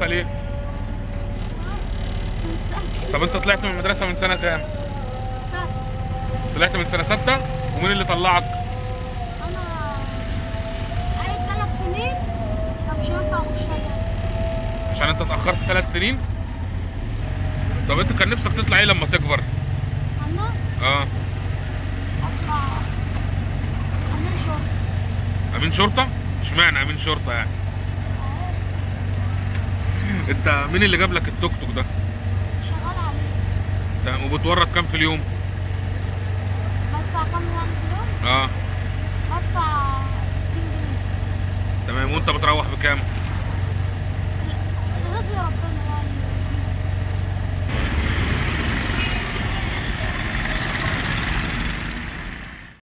المدرسه ليه طب انت طلعت من المدرسه من سنه كام سهل. طلعت من سنه سته ومين اللي طلعك انا قاعد ثلاث سنين فمش هينفع اخش تاني عشان انت اتاخرت ثلاث سنين طب انت كان نفسك تطلع ايه لما تكبر انا اه اطلع امين شرطة امين شرطه اشمعنى امين شرطه يعني انت مين اللي جاب لك التوك توك ده شغال عليه تمام، وبتورط كام في اليوم بدفع كام يعني في اليوم اه بدفع 60 جنيه تمام وانت بتروح بكام